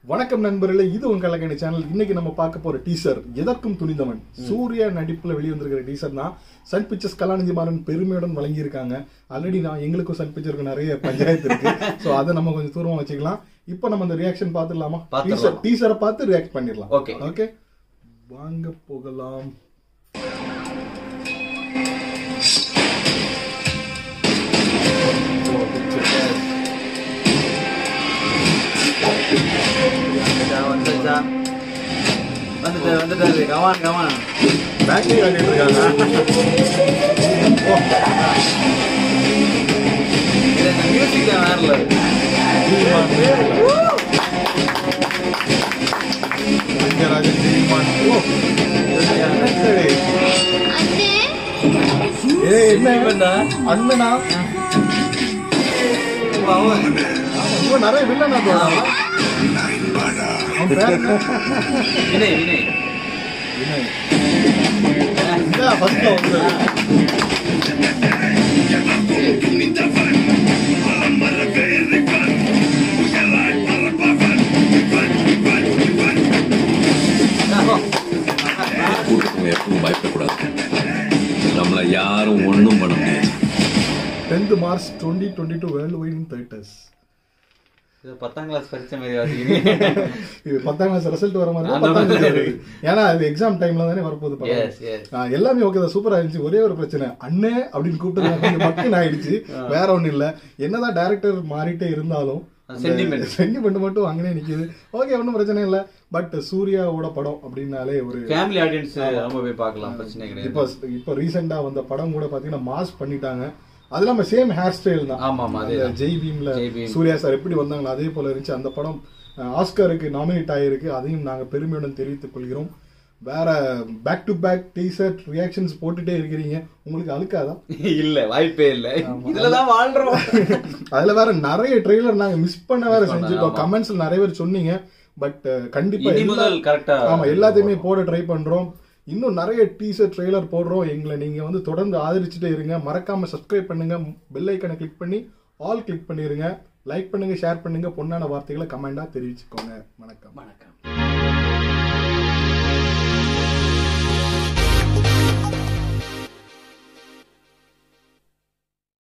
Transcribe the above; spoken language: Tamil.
வணக்கம் நண்பர்களே இது உங்க கலக்கணி சேனல் இன்னைக்கு நம்ம பார்க்க போற டீசர் எதற்கும் துணிந்தவன் சூர்யா நடிப்புல வெளிவந்திருக்கிற டீசர் தான் சன் பிக்சர்ஸ் கலாநிதி மாறன் பெருமையுடன் வழங்கி இருக்காங்க ஆல்ரெடி நான் எங்களுக்கும் சன் பிக்சருக்கு நிறைய பஞ்சாயத்து இருக்கு சோ அதை நம்ம கொஞ்சம் தூரமா வச்சுக்கலாம் இப்போ நம்ம அந்த ரியாக்ஷன் பார்த்துடலாமா பார்த்துடலாம். டீசர் டீசரை பார்த்து ரியாக்ட் பண்ணிடலாம் Okay. ஓகே வாங்க போகலாம் வந்துச்சா, வந்துச்சா. வந்துட்டு வந்துட்டாரு கமான் கமான் பேட்டரி காட்டிட்டு இருக்காங்க ஓ, இது இந்த மியூசிக்ல வேறல தீமான். ரங்கராஜன் தீமான். ஓ, என்னது? ஏய், என்ன இவன்டா? அண்ணனா அவன் இவன் நிறைய வில்லனா தோணும் அவன் பேர் என்ன? வினய் வினய் வினய். இதான் first ல வந்து. கூட்டத்துக்கு எப்பவும் பயப்படக்கூடாது நம்மளை யாரும் ஒண்ணும் பண்ண முடியாது 10th March 2022 world wide in theaters இது பத்தாம் கிளாஸ் படிச்ச மாதிரி வாசிக்கிறீங்க இது பத்தாம் கிளாஸ் ரிசல்ட் வர மாதிரி தான் அந்த பத்தாம் மாதிரி class வருது. ஏன்னா அது எக்ஸாம் டைம்ல தானே வரப்போகுது படம். Yes, yes. ஆ, எல்லாமே ஓகே தான் சூப்பரா இருந்துச்சு ஒரே ஒரு பிரச்சனை அண்ணே அப்படின்னு கூப்பிட்டு கொஞ்சம் மக்கள் ஆயிடுச்சு வேற ஒண்ணும் இல்ல என்னதான் டைரக்டர் மாறிட்டே இருந்தாலும் Sentiment. சென்டிமெண்ட் மட்டும் அங்கனே நிக்குது ஓகே ஒன்றும் பிரச்சனை இல்ல பட் சூர்யாவோட படம் அப்படின்னாலே ஒரு ஃபேமிலி ஆடியன்ஸ் ரொம்ப போய் பார்க்கலாம் பிரச்சனை இப்போ கிடையாது இப்போ ரீசெண்டா வந்த படம் கூட பாத்தீங்கன்னா மாஸ் பண்ணிட்டாங்க அது இல்லாம சேம் ஹேர் ஸ்டைல் தான் ஆமா, ஆமா, அதே அந்த தான். ஜெய் பீம்ல ஜெய் பீம். சூர்யா சார் எப்படி வந்தாங்களோ அதே போல இருந்துச்சு அந்த படம் அஹ், ஆஸ்கருக்கு நாமினேட் ஆயிருக்கு அதையும் நாங்க பெருமையுடன் தெரிவித்துக் கொள்கிறோம் வேற back to back teaser reactions போட்டுட்டே இருக்கிறீங்க உங்களுக்கு அழுக்காதா இல்ல வாய்ப்பே இல்ல இதுலதான் வாழ்றோம் அதுல வேற நிறைய ட்ரெய்லர் நாங்க மிஸ் பண்ண வேற Miss பண்ண, செஞ்சுட்டோம் ஆமா. கமெண்ட்ஸ்ல நிறைய பேர் சொன்னீங்க பட் கண்டிப்பா இனி எல்லா- முதல் கரெக்டா ஆமா எல்லாத்தையுமே போட ட்ரை பண்றோம் இன்னும் நிறைய டீசர் ட்ரெய்லர் போடுறோம் எங்களை நீங்க வந்து தொடர்ந்து ஆதரிச்சுட்டே இருங்க மறக்காம சப்ஸ்கிரைப் பண்ணுங்க பெல் ஐக்கனை கிளிக் பண்ணி ஆல் கிளிக் பண்ணிருங்க லைக் பண்ணுங்க ஷேர் பண்ணுங்க பொண்ணான வார்த்தைகளை கமெண்டா தெரிவிச்சுக்கோங்க வணக்கம் வணக்கம்